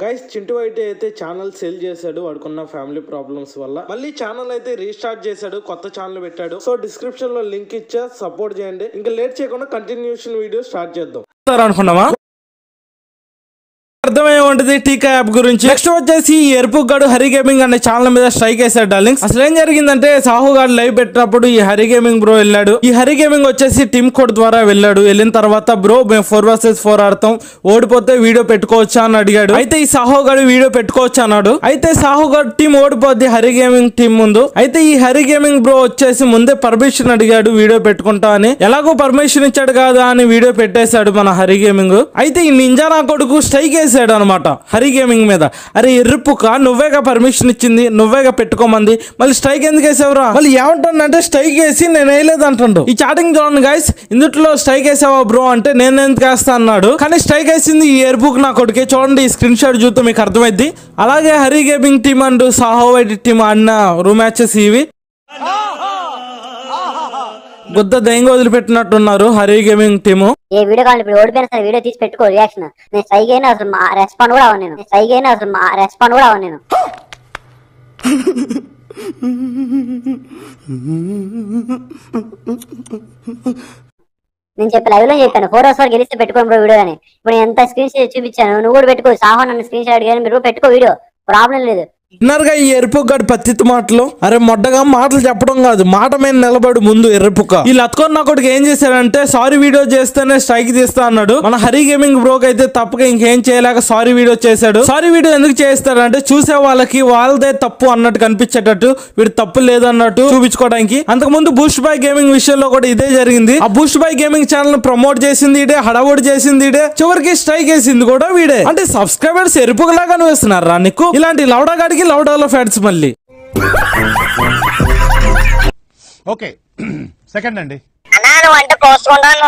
Guys Chintu అయితే అయితే channel cell చేశాడు వాడుకున్న ఫ్యామిలీ ప్రాబ్లమ్స్ వల్ల మళ్ళీ ఛానల్ అయితే రీస్టార్ట్ చేశాడు కొత్త ఛానల్ పెట్టాడు సో డిస్క్రిప్షన్ లో లింక్ ఇచ్చా సపోర్ట్ చేయండి ఇంకా లేట్ చేయకుండా కంటిన్యూషన్ వీడియో స్టార్ట్ చేద్దాం అనుకున్నావా అర్థమయ్యే ఉంటుంది టీకా యాప్ గురించి నెక్స్ట్ వచ్చేసి ఈ ఎరుపు గడు హరి గేమింగ్ అనే ఛానల్ మీద స్ట్రైక్ వేసాడు డార్లింగ్స్ అసలు ఏం జరిగిందంటే సాహు గారు లైవ్ పెట్టినప్పుడు ఈ హరి గేమింగ్ బ్రో వెళ్ళాడు ఈ హరి గేమింగ్ వచ్చేసి టీమ్ కోడ్ ద్వారా వెళ్ళాడు వెళ్ళిన తర్వాత బ్రో మేము ఫోర్ వర్సెస్ ఫోర్ ఆడతాం ఓడిపోతే వీడియో పెట్టుకోవచ్చా అని అడిగాడు అయితే ఈ సాహు గారు వీడియో పెట్టుకోవచ్చు అన్నాడు అయితే సాహు గారు టీం ఓడిపోద్ది హరి గేమింగ్ టీం ముందు అయితే ఈ హరి గేమింగ్ బ్రో వచ్చేసి ముందే పర్మిషన్ అడిగాడు వీడియో పెట్టుకుంటా అని ఎలాగో పర్మిషన్ ఇచ్చాడు కదా అని వీడియో పెట్టేశాడు మన హరి గేమింగ్ అయితే ఈ నింజా నా కొడుకు స్ట్రైక్ వేసాడు అనమాట హరి గేమింగ్ మీద అరే ఎర్రుపుక నువ్వేగా పర్మిషన్ ఇచ్చింది నువ్వేగా పెట్టుకోమంది మళ్ళీ స్ట్రైక్ ఎందుకు వేసావురా మళ్ళీ ఏమంటానంటే స్ట్రైక్ వేసి నేను వేయలేదు అంటుండు ఈ చాటింగ్ చూడండి గైస్ ఇందుట్లో స్ట్రైక్ వేసావా బ్రో అంటే నేను ఎందుకు వేస్తా అన్నాడు కానీ స్ట్రైక్ వేసింది ఈ ఎయిర్బుక్ నా కొడుకే చూడండి ఈ స్క్రీన్ షాట్ చూస్తే మీకు అర్థమైంది అలాగే Hari gaming team and Saaho white team అన్న రూ మ్యాచెస్ ఇవి గుద్ద దెంగ వదిలిపెట్టినట్టున్నారు హరి గేమింగ్ టీము ఏ వీడియో కావాలి ఇప్పుడు ఓడిపోయినా సరే వీడియో తీసి పెట్టుకో రియాక్షన్ నేను స్ట్రైక్ అయినా అసలు మా రెస్పాండ్ కూడా అవ్వను నేను స్ట్రైక్ అయినా అసలు మా రెస్పాండ్ కూడా అవ్వను నేను నేను చెప్పి లైవ్ లో చెప్పాను ఫోర్ అవర్స్ వరకు గెలిస్తే పెట్టుకోండి బ్రో వీడియో అని ఇప్పుడు నేను ఎంత స్క్రీన్ షాట్ చూపించాను నువ్వు కూడా పెట్టుకో సాహో నన్ను స్క్రీన్ షాట్ కానీ మీరు పెట్టుకో వీడియో ప్రాబ్లం లేదు విన్నారుగా ఈ ఎరుపుగాడు పత్తిత్తు మాటలు అరే మొడ్డగా మాటలు చెప్పడం కాదు మాట మీద నిలబడు ముందు ఎర్రపుక ఈ లత్కొని నా కొడుకు ఏం చేశాడంటే సారీ వీడియో చేస్తేనే స్ట్రైక్ తీస్తా అన్నాడు మన హరి గేమింగ్ బ్రోక్ అయితే తప్పక ఇంకేం చేయలేక సారీ వీడియో చేశాడు సారీ వీడియో ఎందుకు చేస్తాడంటే చూసే వాళ్ళకి వాళ్ళదే తప్పు అన్నట్టు కనిపించేటట్టు వీడు తప్పు లేదన్నట్టు చూపించుకోవడానికి అంతకుముందు బూస్ట్ బై గేమింగ్ విషయంలో కూడా ఇదే జరిగింది ఆ boost by gaming channel promote చేసింది ఇడే హడావుడి చేసింది ఇడే చివరికి స్ట్రైక్ వేసింది కూడా వీడే అంటే సబ్స్క్రైబర్స్ ఎరుపులాగా వేస్తున్నారా నీకు ఇలాంటి లౌడాగాడికి లౌడాలో ఫ్యాట్స్ మళ్ళీ ఓకే సెకండ్ అండి అన్నా నువ్వు అంటే పోసుకుంటాను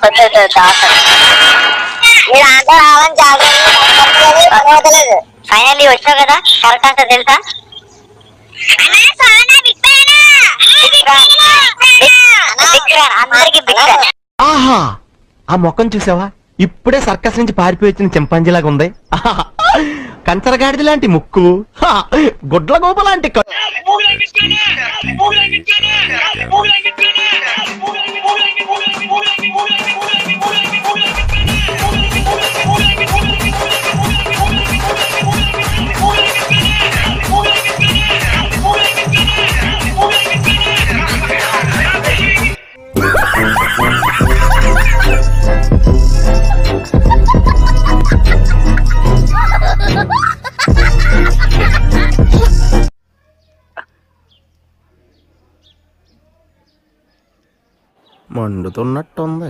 మీరు ఆన్సర్ రావాలని జాగ్రత్త ఫైనల్లీ వచ్చావు కదా కరెక్ట్ ఆన్సర్ తెలుసా అందరికి బిగ్ ఫ్యాన్ ఆహా ఆ మొక్కను చూసావా ఇప్పుడే సర్కస్ నుంచి పారిపోయి వచ్చిన చింపాంజీలాగా ఉంది ఆహా! కంచరగాడిది లాంటి ముక్కు హా! గుడ్ల గోప లాంటి క- మండుతున్నట్టుంది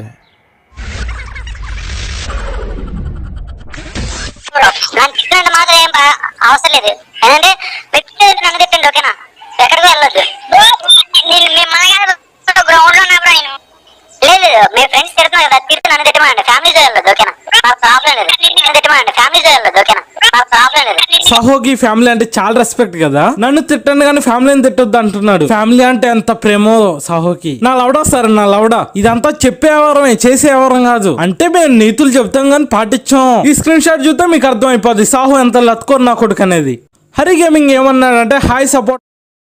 నాకు తిట్టినంత మాత్రం ఏం ఆ- అవసరం లేదు ఏంటంటే వ్యక్తి నన్ను తిట్టండి ఓకేనా ఎక్కడికి వెళ్ళొద్దు నేను మీ మామగారు గ్రౌండ్ లో ఉన్నా బ్రో ఆయన లేదు లేదు మీ ఫ్రెండ్స్ తిడుతున్నారు కదా తిరిగి నన్ను తిట్టమండి ఫ్యామిలీతో వెళ్ళొద్దు ఓకేనా మాకు ప్రాబ్లం లేదు నన్ను తిట్టమండి ఫ్యామిలీతో వెళ్ళొద్దు ఓకేనా మాకు ప్రాబ్లం లేదు సహోకి ఫ్యామిలీ అంటే చాలా రెస్పెక్ట్ కదా నన్ను తిట్టండి కానీ ఫ్యామిలీని తిట్టొద్దు అంటున్నాడు ఫ్యామిలీ అంటే ఎంత ప్రేమో సహోకి నా లవడా సార్ నా లవడా ఇదంతా చెప్పేవరమే చేసేవరం కాదు అంటే మేము నీతులు చెప్తాం కానీ పాటించాం ఈ స్క్రీన్ షాట్ చూస్తే మీకు అర్థమైపోద్ది సాహో ఎంత లత్కోరు నా కొడుకు అనేది హరి గేమింగ్ ఏమన్నాడంటే హాయ్ సపోర్ట్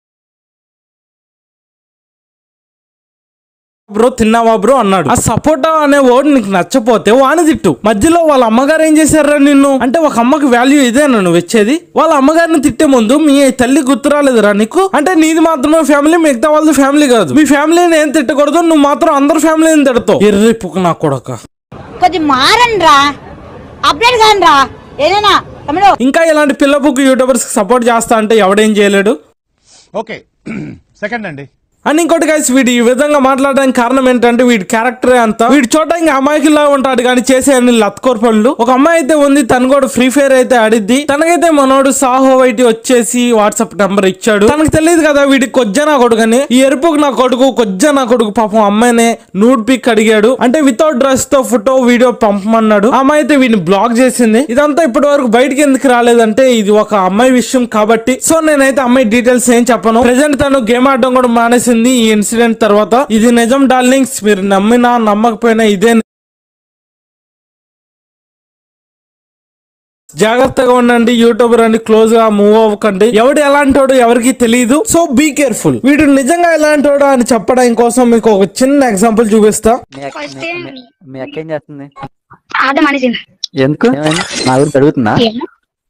బ్రో తిన్నావా బ్రో అన్నాడు ఆ సపోర్ట్ అనే వర్డ్ నీకు నచ్చపోతే వాని తిట్టు మధ్యలో వాళ్ళ అమ్మగారు ఏం చేశారా నిన్ను అంటే ఒక అమ్మకి వాల్యూ ఇదేనా నువ్వు వచ్చేది వాళ్ళ అమ్మగారిని తిట్టే ముందు మీ తల్లి గుర్తు రాలేదురా నీకు అంటే నీది మాత్రమే ఫ్యామిలీ మిగతా వాళ్ళది ఫ్యామిలీ కాదు మీ ఫ్యామిలీని ఏం తిట్టకూడదు నువ్వు మాత్రం అందరు ఫ్యామిలీని తిడతావు ఎర్రి పుక్క నా కొడక కొద్ది మారండి రా అప్డేట్ కాని రా ఏదైనా తమ్ముడు ఇంకా ఇలాంటి పిల్ల బుక్ యూట్యూబర్స్ సపోర్ట్ చేస్తా అంటే ఎవడేం చేయలేడు ఓకే సెకండ్ అండి అని ఇంకోటి గైస్ వీడు ఈ విధంగా మాట్లాడడానికి కారణం ఏంటంటే వీడి క్యారెక్టర్ అంతా వీడు చూడడానికి అమాయకులా ఉంటాడు కానీ చేసే అన్ని లత్కోర్ పనులు ఒక అమ్మాయి అయితే ఉంది తను కూడా ఫ్రీ ఫైర్ అయితే ఆడిద్ది తనకైతే మనోడు సాహో వైటి వచ్చేసి వాట్సాప్ నెంబర్ ఇచ్చాడు తనకు తెలియదు కదా వీడికి కొజ్జ నా కొడుకు అని ఈ ఎరుపుకు నా కొడుకు కొజ్జ నా కొడుకు పాపం అమ్మాయినే నూడ్ పిక్ అడిగాడు అంటే వితౌట్ డ్రెస్ తో ఫోటో వీడియో పంపమన్నాడు ఆ అమ్మాయి అయితే వీడిని బ్లాక్ చేసింది ఇదంతా ఇప్పటి వరకు బయటికి ఎందుకు రాలేదంటే ఇది ఒక అమ్మాయి విషయం కాబట్టి సో నేనైతే అమ్మాయి డీటెయిల్స్ ఏం చెప్పను ప్రెసెంట్ తను గేమ్ ఆడడం కూడా మానేసింది ఈ ఇన్సిడెంట్ తర్వాత ఇది నిజం డార్లింగ్స్ మీరు నమ్మినా నమ్మకపోయినా ఇదే జాగ్రత్తగా ఉండండి యూట్యూబర్ అని క్లోజ్ గా మూవ్ అవ్వకండి ఎవడు ఎలాంటోడు ఎవరికి తెలియదు సో బీ కేర్ఫుల్ వీడు నిజంగా ఎలాంటోడు అని చెప్పడం కోసం మీకు ఒక చిన్న ఎగ్జాంపుల్ చూపిస్తా మీ అక్క మీ- మీ- మీ అక్క ఏం చేస్తుంది ఆట మానేసింది ఎందుకు ఏమైంది? నా గురించి అడుగుతుందా ఏమో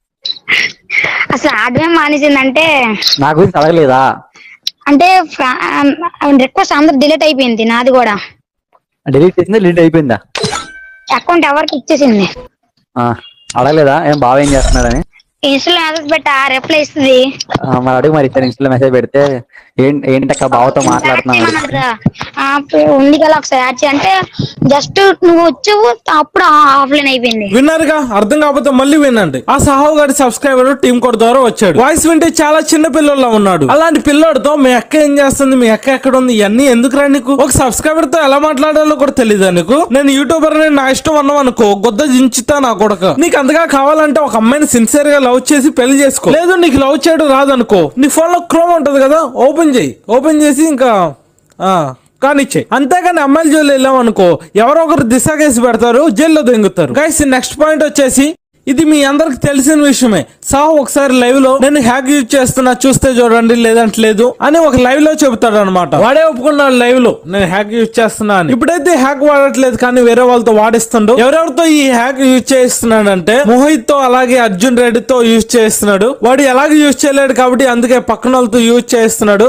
అసలు ఆడమే మానేసిందంటే నా గురించి అడగలేదా అంటే రిక్వెస్ట్ అందరు డిలీట్ అయిపోయింది నాది కూడా డిలీట్ చేసిందా డిలీట్ అయిపోయిందా అకౌంట్ ఎవరికి ఇచ్చేసింది ఆ, అడగలేదా ఏం బాగా ఏం చేస్తున్నాడని ఇన్స్టాలో మెసేజ్ పెట్టా రిప్లై ఇస్తుంది ఆ, మరి అడుగు మరి ఇతను ఇన్స్టాలో మెసేజ్ పెడితే ఏం- ఏంటక్క బావతో మాట్లాడుతున్నావు యాడ్ చేయమన్నది కదా. ఆ, ఉంది కదా ఒకసారి యాడ్ చేయి అంటే జస్ట్ నువ్వు వచ్చావు అప్పుడు ఆఫ్లైన్ అయిపోయింది విన్నారుగా అర్థం కాకపోతే మళ్ళీ వినండి ఆ సాహు గారి సబ్స్క్రైబర్ టీమ్ కోడ్ ద్వారా వచ్చాడు వాయిస్ వింటే చాలా చిన్న పిల్లల్లో ఉన్నాడు అలాంటి పిల్లోడితో మీ అక్క ఏం చేస్తుంది మీ అక్క ఎక్కడ ఉంది ఇవన్నీ ఎందుకు రా నీకు ఒక సబ్స్క్రైబర్ తో ఎలా మాట్లాడాలో కూడా తెలియదా నీకు నేను యూట్యూబర్ ని నా ఇష్టం అన్నావు అనుకో గొద్ద దించుతా నా కొడక నీకు అంతగా కావాలంటే ఒక అమ్మాయిని సిన్సియర్ గా లవ్ చేసి పెళ్లి చేసుకో లేదు నీకు లవ్ చేయడం రాదనుకో నీ ఫోన్ లో క్రోమ్ ఉంటది కదా ఓపెన్ చేయి ఓపెన్ చేసి ఇంకా ఆ కానిచ్చే అంతేగాని అమ్మాయిల జైలు వెళ్ళాం అనుకో ఎవరో ఒకరు దిశ కేసు పెడతారు జైల్లో దెంగుతారు గైస్ నెక్స్ట్ పాయింట్ వచ్చేసి ఇది మీ అందరికి తెలిసిన విషయమే సాహు ఒకసారి లైవ్ లో నేను హ్యాక్ యూజ్ చేస్తున్నా చూస్తే చూడండి లేదంటే లేదు అని ఒక లైవ్ లో చెబుతాడు అనమాట వాడే ఒప్పుకున్నాడు లైవ్ లో నేను హ్యాక్ యూజ్ చేస్తున్నా అని ఇప్పుడైతే హ్యాక్ వాడట్లేదు కానీ వేరే వాళ్ళతో వాడిస్తుండు ఎవరెవరితో ఈ హ్యాక్ యూజ్ చేస్తున్నాడంటే మోహిత్ తో అలాగే అర్జున్ రెడ్డితో యూజ్ చేస్తున్నాడు వాడు ఎలాగ యూజ్ చేయలేడు కాబట్టి అందుకే పక్కన వాళ్ళతో యూజ్ చేస్తున్నాడు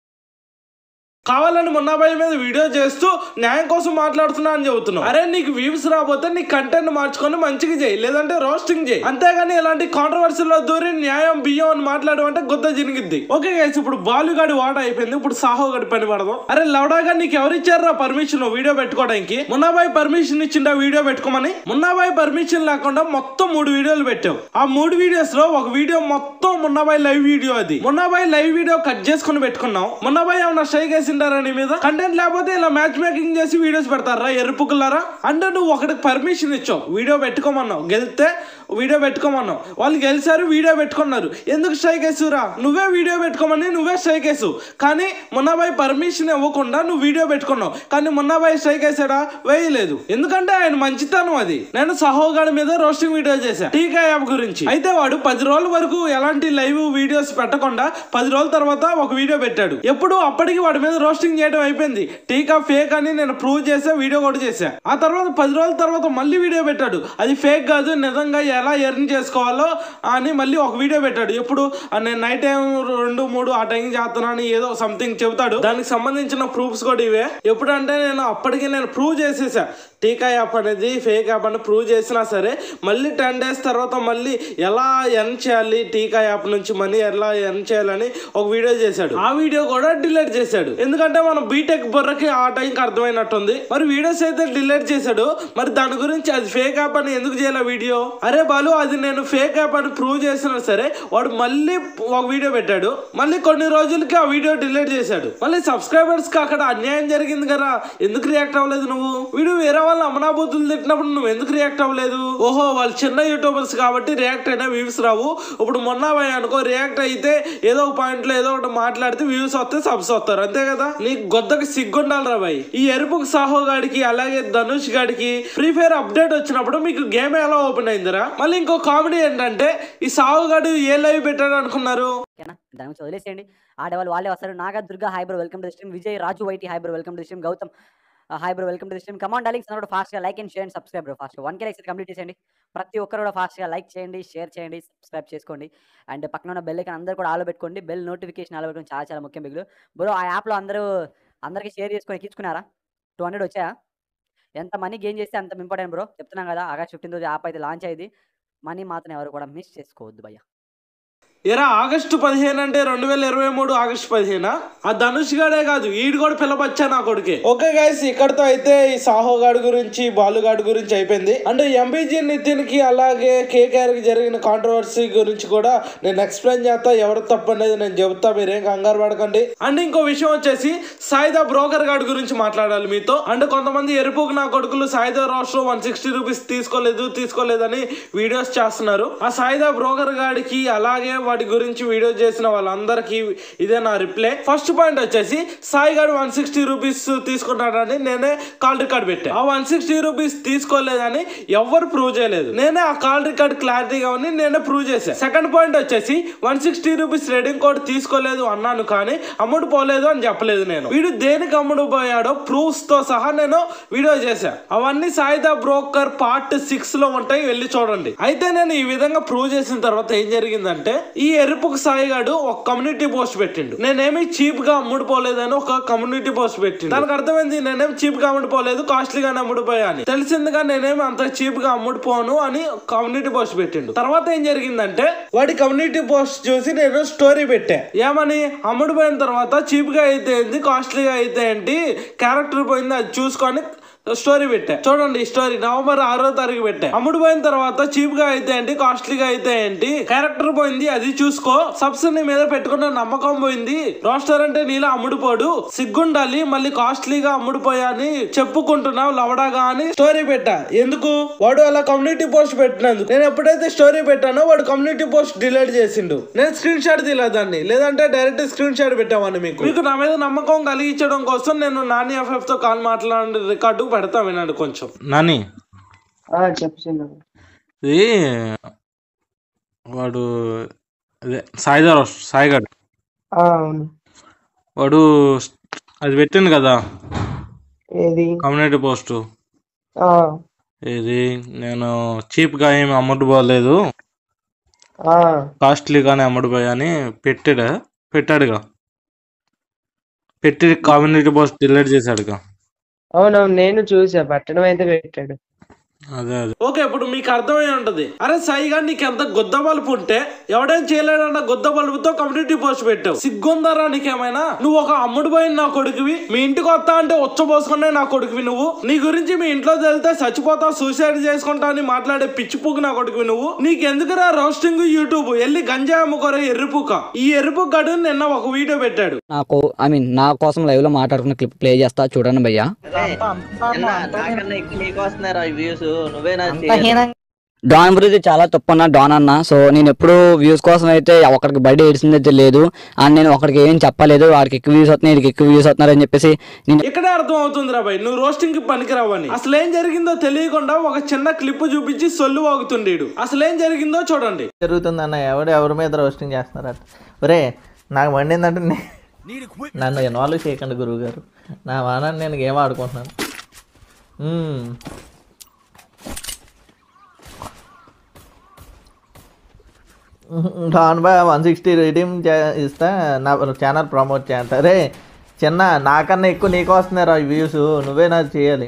కావాలని మున్నాబాయి మీద వీడియో చేస్తూ న్యాయం కోసం మాట్లాడుతున్నా అని చెబుతున్నావు అరే నీకు వ్యూస్ రాబోతే నీ కంటెంట్ మార్చుకొని మంచిగా చేయి లేదంటే రోస్టింగ్ చేయి అంతేగాని ఇలాంటి కాంట్రవర్సీలో దూరి న్యాయం బియ్యం అని మాట్లాడమంటే గుద్ద జినిగిద్ది ఓకే గైస్ ఇప్పుడు బాలుగాడి వాట అయిపోయింది ఇప్పుడు సాహో గడి పని పడదాం అరే లవడాగా నీకు ఎవరు ఇచ్చారా పర్మిషన్ వీడియో పెట్టుకోవడానికి మున్నాబాయి పర్మిషన్ ఇచ్చిండా వీడియో పెట్టుకోమని మున్నాబాయి పర్మిషన్ లేకుండా మొత్తం మూడు వీడియోలు పెట్టావు ఆ మూడు వీడియోస్ లో ఒక వీడియో మొత్తం మున్నాబాయి లైవ్ వీడియో అది మున్నాబాయి లైవ్ వీడియో కట్ చేసుకుని పెట్టుకున్నాం మున్నాబాయి ఏమన్నా స్ట్రైక్ వేసిండారా నీ మీద కంటెంట్ లేకపోతే ఇలా మ్యాచ్ మేకింగ్ చేసి వీడియోస్ పెడతారా ఎరుపుకులారా అంటే నువ్వు ఒకటికి పర్మిషన్ ఇచ్చావు వీడియో పెట్టుకోమన్నావు గెలిస్తే వీడియో పెట్టుకోమన్నావు వాళ్ళు గెలిచారు వీడియో పెట్టుకున్నారు ఎందుకు స్ట్రైక్ వేసురా నువ్వే వీడియో పెట్టుకోమని నువ్వే స్ట్రైక్ వేసు కానీ మున్నాబాయి పర్మిషన్ ఇవ్వకుండా నువ్వు వీడియో పెట్టుకున్నావు కానీ మున్నాబాయి స్ట్రైక్ వేసాడా వేయలేదు ఎందుకంటే ఆయన మంచితనం అది నేను సహోగాడి మీద రోస్టింగ్ వీడియో చేశా టీకా యాప్ గురించి అయితే వాడు పది రోజుల వరకు ఎలాంటి లైవ్ వీడియోస్ పెట్టకుండా పది రోజుల తర్వాత ఒక వీడియో పెట్టాడు ఎప్పుడు అప్పటికి వాడి మీద రోస్టింగ్ చేయడం అయిపోయింది టీకా ఫేక్ అని నేను ప్రూవ్ చేసా వీడియో కూడా చేశా ఆ తర్వాత పది రోజుల తర్వాత మళ్ళీ వీడియో పెట్టాడు అది ఫేక్ కాదు నిజంగా ఎలా ఎర్న్ చేసుకోవాలో అని మళ్ళీ ఒక వీడియో పెట్టాడు ఎప్పుడు ఆ నేను నైట్ టైం రెండు మూడు ఆ టైం చేస్తున్నాను ఏదో సంథింగ్ చెబుతాడు దానికి సంబంధించిన ప్రూఫ్స్ కూడా ఇవే ఎప్పుడంటే నేను అప్పటికి నేను ప్రూవ్ చేసేసా టీకా యాప్ అనేది ఫేక్ యాప్ అని ప్రూవ్ చేసినా సరే మళ్ళీ టెన్ డేస్ తర్వాత మళ్ళీ ఎలా ఎర్న్ చేయాలి టీకా యాప్ నుంచి మనీ ఎలా ఎర్న్ చేయాలని ఒక వీడియో చేశాడు ఆ వీడియో కూడా డిలీట్ చేశాడు ఎందుకంటే మన బీటెక్ బుర్రకి ఆ టైంకి అర్థమైనట్టుంది మరి వీడియోస్ అయితే డిలీట్ చేశాడు మరి దాని గురించి అది ఫేక్ యాప్ అని ఎందుకు చేయాలి వీడియో అరే బాలు అది నేను ఫేక్ యాప్ అని ప్రూవ్ చేసినా సరే వాడు మళ్ళీ ఒక వీడియో పెట్టాడు మళ్ళీ కొన్ని రోజులకి ఆ వీడియో డిలీట్ చేశాడు మళ్ళీ సబ్స్క్రైబర్స్ కి అక్కడ అన్యాయం జరిగింది కదా ఎందుకు రియాక్ట్ అవ్వలేదు నువ్వు వీడు వేరే వాళ్ళ అమనాబూతులు తిట్టినప్పుడు నువ్వు ఎందుకు రియాక్ట్ అవ్వలేదు ఓహో వాళ్ళు చిన్న యూట్యూబర్స్ కాబట్టి రియాక్ట్ అయినా వ్యూస్ రావు ఇప్పుడు మొన్న పోయి అనుకో రియాక్ట్ అయితే ఏదో ఒక పాయింట్ లో ఏదో ఒకటి మాట్లాడితే వ్యూస్ వస్తే సబ్స్ వస్తారు అంతే కదా నీకు గొద్దకి సిగ్గుండాలి రా బాయ్ ఈ ఎరుపుకు సాహో గాడికి అలాగే ధనుష్ గాడికి ఫ్రీ ఫైర్ అప్డేట్ వచ్చినప్పుడు మీకు గేమ్ ఎలా ఓపెన్ అయిందిరా మళ్ళీ ఇంకో కామెడీ ఏంటంటే ఈ సాహో గాడు ఏ లైవ్ పెట్టాడు అనుకున్నారు ఓకేనా దాని గురించి వదిలేసేయండి ఆడవాళ్ళు వాళ్ళే వస్తారు Naga Durga hi bro welcome to stream Vijay Raju YT hi bro welcome to stream Gautam hi bro welcome to stream command darlings అందరూ ఫాస్ట్గా like and share and subscribe ఫాస్ట్గా వన్ కే లైక్స్ కంప్లీట్ చేసేయండి ప్రతి ఒక్కరు కూడా ఫాస్ట్గా లైక్ చేయండి షేర్ చేయండి సబ్స్క్రైబ్ చేసుకోండి అండ్ పక్కన ఉన్న బెల్ ఐకాన్ అందరూ కూడా ఆలో పెట్టుకోండి బెల్ నోటిఫికేషన్ ఆలో పెట్టుకోండి చాలా చాలా ముఖ్యం బిగులు బ్రో ఆ యాప్లో అందరూ అందరికీ షేర్ చేసుకొని ఎక్కించుకున్నారా టూ హండ్రెడ్ వచ్చాయా ఎంత మనీ గెయిన్ చేస్తే అంత ఇంపార్టెంట్ బ్రో చెప్తున్నాం కదా ఆగస్ట్ ఫిఫ్టీన్ రోజు యాప్ అయితే లాంచ్ అయ్యింది మనీ మాత్రం ఎవరు కూడా మిస్ చేసుకోవద్దు భయ్య ఎరా ఆగస్టు పదిహేను అంటే రెండు వేల ఇరవై మూడు ఆగస్టు పదిహేనా ఆ ధనుష్ గాడే కాదు ఈడు కూడా పిలవచ్చా నా కొడుకే ఓకే గైస్ ఇక్కడతో అయితే ఈ సాహో గాడి గురించి బాలుగాడి గురించి అయిపోయింది అంటే ఎంబీజీ నితిన్ కి అలాగే కేకేఆర్ కి జరిగిన కాంట్రవర్సీ గురించి కూడా నేను ఎక్స్ప్లెయిన్ చేస్తా ఎవరు తప్పు అనేది నేను చెబుతా మీరేం కంగారు పడకండి అండ్ ఇంకో విషయం వచ్చేసి సాయిదా బ్రోకర్ గాడి గురించి మాట్లాడాలి మీతో అండ్ కొంతమంది ఎరుపుకు నా కొడుకులు సాయిదా రాష్ట్రం వన్ సిక్స్టీ రూపీస్ తీసుకోలేదు తీసుకోలేదని వీడియోస్ చేస్తున్నారు ఆ సాయిదా బ్రోకర్ గాడికి అలాగే వాటి గురించి వీడియో చేసిన వాళ్ళందరికీ ఇదే నా రిప్లై ఫస్ట్ పాయింట్ వచ్చేసి సాయి గారు వన్ సిక్స్టీ రూపీస్ తీసుకున్నాడని నేనే కాల్ రికార్డ్ పెట్టా ఆ వన్ సిక్స్టీ రూపీస్ తీసుకోలేదని ఎవ్వరు ప్రూవ్ చేయలేదు నేనే ఆ కాల్ రికార్డ్ క్లారిటీగా ఉంది నేనే ప్రూవ్ చేశాను సెకండ్ పాయింట్ వచ్చేసి one sixty rupees rating code తీసుకోలేదు అన్నాను కానీ అమ్ముడు పోలేదు అని చెప్పలేదు నేను వీడు దేనికి అమ్ముడు పోయాడో ప్రూఫ్స్ తో సహా నేను వీడియో చేశా అవన్నీ సాయిదా బ్రోకర్ పార్ట్ సిక్స్ లో ఉంటాయి వెళ్ళి చూడండి అయితే నేను ఈ విధంగా ప్రూవ్ చేసిన తర్వాత ఏం జరిగిందంటే ఈ ఎరుపుకు సాయిగాడు ఒక కమ్యూనిటీ పోస్ట్ పెట్టిండు నేనేమి చీప్ గా అమ్ముడు పోలేదని ఒక కమ్యూనిటీ పోస్ట్ పెట్టిండు దానికి అర్థమైంది నేనేం చీప్ గా అమ్ముడు పోలేదు కాస్ట్లీగానే అమ్ముడు పోయా అని తెలిసిందిగా నేనేమి అంత చీప్ గా అమ్ముడు పోను అని కమ్యూనిటీ పోస్ట్ పెట్టిండు తర్వాత ఏం జరిగిందంటే వాడి కమ్యూనిటీ పోస్ట్ చూసి నేను స్టోరీ పెట్టా ఏమని అమ్ముడు పోయిన తర్వాత చీప్ గా అయితే ఏంటి కాస్ట్లీగా అయితే ఏంటి క్యారెక్టర్ పోయింది అది చూసుకొని స్టోరీ పెట్టా చూడండి ఈ స్టోరీ నవంబర్ ఆరో తారీఖు పెట్టా అమ్ముడు పోయిన తర్వాత చీప్ గా అయితే ఏంటి కాస్ట్లీగా అయితే ఏంటి క్యారెక్టర్ పోయింది అది చూసుకో సబ్స్ నీ మీద పెట్టుకున్న నమ్మకం పోయింది రోస్టర్ అంటే నీలా అమ్ముడుపోడు సిగ్గుండాలి మళ్ళీ కాస్ట్లీగా అమ్ముడుపోయా అని చెప్పుకుంటున్నావు లవడాగా అని స్టోరీ పెట్టా ఎందుకు వాడు అలా కమ్యూనిటీ పోస్ట్ పెట్టినందుకు నేను ఎప్పుడైతే స్టోరీ పెట్టానో వాడు కమ్యూనిటీ పోస్ట్ డిలీట్ చేసిండు నేను స్క్రీన్ షాట్ తీలేదాన్ని లేదంటే డైరెక్ట్ స్క్రీన్ షాట్ పెట్టామని మీకు మీకు నా మీద నమ్మకం కలిగించడం కోసం నేను నాని ఎఫ్ఎఫ్ తో కాల్ మాట్లాడే రికార్డు పెడతా వినండి కొంచెం నాని చెప్పు చిన్న ఇది వాడు అదే సాయిదార్ సాయిగాడు అవును వాడు అది పెట్టింది కదా ఏది కమ్యూనిటీ పోస్ట్ ఆ, ఇది నేను చీప్ గా ఏమి అమ్ముడు పోలేదు ఆ, కాస్ట్లీగానే అమ్ముడు పోయా అని పెట్టాడు పెట్టాడుగా పెట్టి కమ్యూనిటీ పోస్ట్ డిలీట్ చేశాడుగా అవునవును నేను చూసా పట్టణం అయితే పెట్టాడు అదే అదే ఓకే ఇప్పుడు మీకు అర్థమై ఉంటది అరే సాయిగా నీకు ఎంత గుద్ద బలుపు ఉంటే ఎవడేం చేయలేడన్న గుద్ద బలుపుతో కమ్యూనిటీ పోస్ట్ పెట్టావు సిగ్గుందరా నీకేమైనా నువ్వు ఒక అమ్ముడు పోయిన నా కొడుకువి మీ ఇంటికి వస్తా అంటే ఉచ్చబోసుకునే నా కొడుకువి నువ్వు నీ గురించి మీ ఇంట్లో తెలితే చచ్చిపోతావు సూసైడ్ చేసుకుంటా అని మాట్లాడే పిచ్చి పువ్వు నా కొడుకువి నువ్వు నీకెందుకురా రోస్టింగ్ యూట్యూబ్ వెళ్ళి గంజా అమ్ముకోరా ఎర్రిపుక ఈ ఎర్రిపు గడు నిన్న ఒక వీడియో పెట్టాడు నాకు ఐ మీన్ నా కోసం లైవ్ లో మాట్లాడుకున్న క్లిప్ ప్లే చేస్తా చూడండి భయ్యా నాకన్నా ఎక్కువ నీకు వస్తున్నారా ఈ వ్యూస్ నువ్వేనా చేయాలి డాన్ గురించి చాలా తప్పు అన్న డాన్ అన్న సో నేను ఎప్పుడు వ్యూస్ కోసం అయితే ఒకరికి బయట ఏడిసింది అయితే లేదు అండ్ నేను ఒకరికి ఏం చెప్పలేదు వాడికి ఎక్కువ వ్యూస్ వస్తున్నాయి వీడికి ఎక్కువ వ్యూస్ వస్తున్నారు అని చెప్పేసి నేను ఇక్కడే అర్థం అవుతుంది రా భయ్ నువ్వు రోస్టింగ్ కి పనికిరావని అసలు ఏం జరిగిందో తెలియకుండా ఒక చిన్న క్లిప్ చూపించి సొల్లు వాగుతుండేడు అసలు ఏం జరిగిందో చూడండి జరుగుతుంది అన్న ఎవడు ఎవరి మీద రోస్టింగ్ చేస్తున్నారట ఒరే నాకు మండిందంటే నే- నన్ను ఇన్వాల్వ్ చేయకండి గురువు గారు నా వానాన్ని నేను గేమ్ ఆడుకుంటున్నాను మ్మ్. Don boy one sixty rating ఇస్తా నా ఛానల్ ప్రమోట్ చేయంటారే చిన్న నాకన్నా ఎక్కువ నీకు వస్తున్నారా ఈ వ్యూస్ నువ్వే నాకు చేయాలి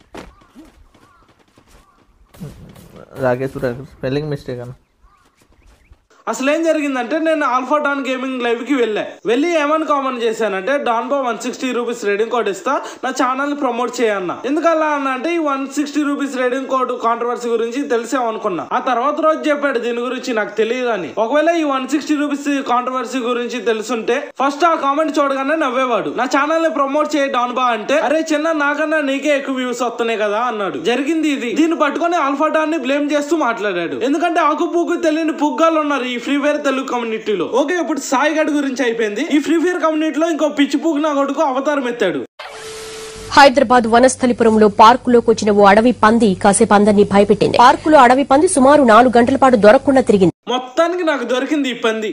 రాకేష్ స్పెల్లింగ్ మిస్టేక్ అన్న అసలు ఏం జరిగిందంటే నేను ఆల్ఫా డాన్ గేమింగ్ లైవ్ కి వెళ్ళా వెళ్ళి ఏమని కామెంట్ చేశానంటే డాన్ బా one sixty rupees rating code ఇస్తా నా ఛానల్ ని ప్రమోట్ చేయన్న ఎందుకలా అన్న అంటే ఈ one sixty rupees rating code controversy గురించి తెలిసామనుకున్నా ఆ తర్వాత రోజు చెప్పాడు దీని గురించి నాకు తెలియదు అని ఒకవేళ ఈ వన్ సిక్స్టీ రూపీస్ కాంట్రవర్సీ గురించి తెలుసుంటే ఫస్ట్ ఆ కామెంట్ చూడగానే నవ్వేవాడు నా ఛానల్ ని ప్రమోట్ చేయ డాన్ బా అంటే అరే చిన్న నాకన్నా నీకే ఎక్కువ వ్యూస్ వస్తున్నాయి కదా అన్నాడు జరిగింది ఇది దీన్ని పట్టుకొని ఆల్ఫా డాన్ ని బ్లేమ్ చేస్తూ మాట్లాడాడు ఎందుకంటే ఆకు పుగ్గు తెలియని పుగ్గాలు ఉన్నారు ఈ ఫ్రీ ఫైర్ తెలుగు కమ్యూనిటీలో ఓకే ఇప్పుడు సాయి గడ్ గురించి అయిపోయింది ఈ ఫ్రీ ఫైర్ కమ్యూనిటీలో ఇంకో పిచ్చి పుగ్గు నా కొడుకు అవతారం ఎత్తాడు హైదరాబాద్ వనస్థలిపురంలో పార్కులోకి వచ్చిన ఓ అడవి పంది కాసేపు అందరినీ భయపెట్టింది పార్కులో అడవి పంది సుమారు నాలుగు గంటల పాటు దొరకకుండా తిరిగింది మొత్తానికి నాకు దొరికింది ఈ పంది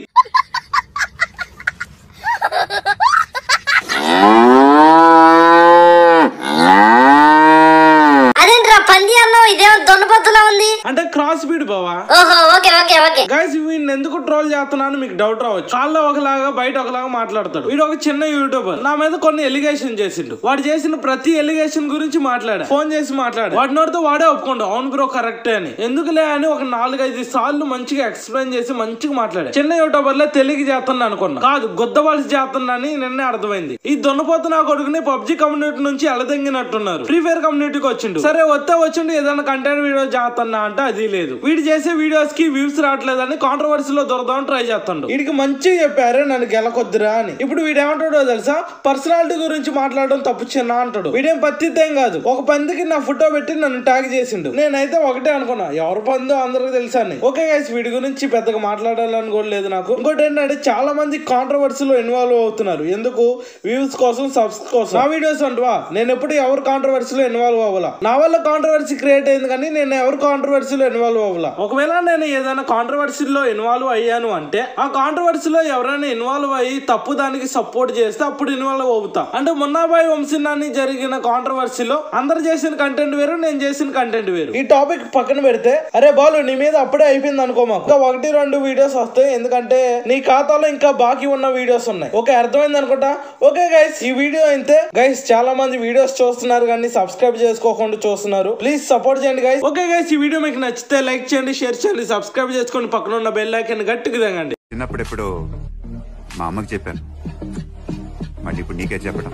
అదేంట్రా పంది అన్నావు ఇదేమో దొన్నపత్తులా ఉంది అంటే క్రాస్ బీడ్ బావా ఓహో ఓకే ఓకే ఓకే గైస్ వీడిని ఎందుకు ట్రోల్ చేస్తున్నాను మీకు డౌట్ రావచ్చు కాల్లో ఒకలాగా బయట ఒకలాగా మాట్లాడతాడు వీడు ఒక చిన్న యూట్యూబర్ నా మీద కొన్ని ఎలిగేషన్ చేసిండు వాడు చేసిన ప్రతి ఎలిగేషన్ గురించి మాట్లాడా ఫోన్ చేసి మాట్లాడా వాడి నోటితో వాడే ఒప్పుకోండు అవును బ్రో కరెక్టే అని ఎందుకులే అని ఒక నాలుగైదు సార్లు మంచిగా ఎక్స్ప్లెయిన్ చేసి మంచిగా మాట్లాడా చిన్న యూట్యూబర్లే తెలియక చేస్తున్నా అనుకున్నా కాదు గొద్దవలసి చేస్తున్నా అని నిన్నే అర్థమైంది ఈ దొన్నపోతు నా కొడుకుని పబ్జి కమ్యూనిటీ నుంచి ఎలదెంగినట్టున్నారు ఫ్రీ ఫైర్ కమ్యూనిటీకి వచ్చిండు సరే వస్తే వచ్చిండు ఏదైనా కంటెంట్ వీడియో చేస్తున్నా అంటే అది లేదు వీడు చేసే వీడియోస్ కి వ్యూస్ రావట్లేదని కాంట్రవర్సీలో దొరదామని ట్రై చేస్తాడు వీడికి మంచిగా చెప్పారు నన్ను గెలకొద్దురా అని ఇప్పుడు వీడు ఏమంటాడో తెలుసా పర్సనాలిటీ గురించి మాట్లాడడం తప్పు చిన్న అంటాడు వీడేం పత్తితేం కాదు ఒక పందికి నా ఫోటో పెట్టి నన్ను ట్యాగ్ చేసిండు నేనైతే ఒకటే అనుకున్నా ఎవరు పందో అందరికి తెలుసా అని ఓకే గైస్ వీడి గురించి పెద్దగా మాట్లాడాలని కూడా లేదు నాకు ఇంకోటి ఏంటంటే చాలా మంది కాంట్రవర్సీలో ఇన్వాల్వ్ అవుతున్నారు ఎందుకు వ్యూస్ కోసం సబ్స్ కోసం నా వీడియోస్ అంటువా నేను ఎప్పుడు ఎవరు కాంట్రవర్సీలో ఇన్వాల్వ్ అవ్వాలా నా వల్ల కాంట్రవర్సీ క్రియేట్ అయింది కానీ నేను ఎవరు కాంట్రవర్సీలో ఇన్వాల్వ్ అవ్వాలా ఒకవేళ నేను ఏదైనా కాంట్రవర్సీలో ఇన్వాల్వ్ అయ్యాను అంటే ఆ కాంట్రవర్సీలో ఎవరైనా ఇన్వాల్వ్ అయ్యి తప్పు దానికి సపోర్ట్ చేస్తే అప్పుడు ఇన్వాల్వ్ అవుతా అంటే మున్నాబాయి వంశీనాన్ని జరిగిన కాంట్రవర్సీలో అందరు చేసిన కంటెంట్ వేరు నేను చేసిన కంటెంట్ వేరు ఈ టాపిక్ పక్కన పెడితే అరే బాలు నీ మీద అప్పుడే అయిపోయింది అనుకో మాకు ఇంకా ఒకటి రెండు వీడియోస్ వస్తాయి ఎందుకంటే నీ ఖాతాలో ఇంకా బాకీ ఉన్న వీడియోస్ ఉన్నాయి ఓకే అర్థమైంది అనుకుంటా ఓకే గైస్ ఈ వీడియో అయితే గైస్ చాలా మంది వీడియోస్ చూస్తున్నారు కానీ సబ్స్క్రైబ్ చేసుకోకుండా చూస్తున్నారు ప్లీజ్ సపోర్ట్ చేయండి గైస్ ఓకే గైస్ ఈ వీడియో మీకు నచ్చితే లైక్ చేయండి షేర్ చేయండి సబ్స్క్రైబ్ చేసుకొని పక్కన ఉన్న బెల్ ఐకాన్ గట్టిగా దంగండి చిన్నప్పుడు ఎప్పుడు మా అమ్మకి చెప్పాను మళ్ళీ ఇప్పుడు నీకే చెప్పడం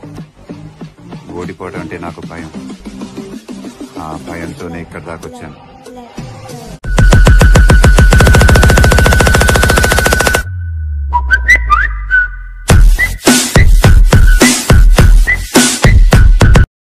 ఓడిపోవడం అంటే నాకు భయం ఆ భయంతోనే ఇక్కడ దాకా వచ్చాను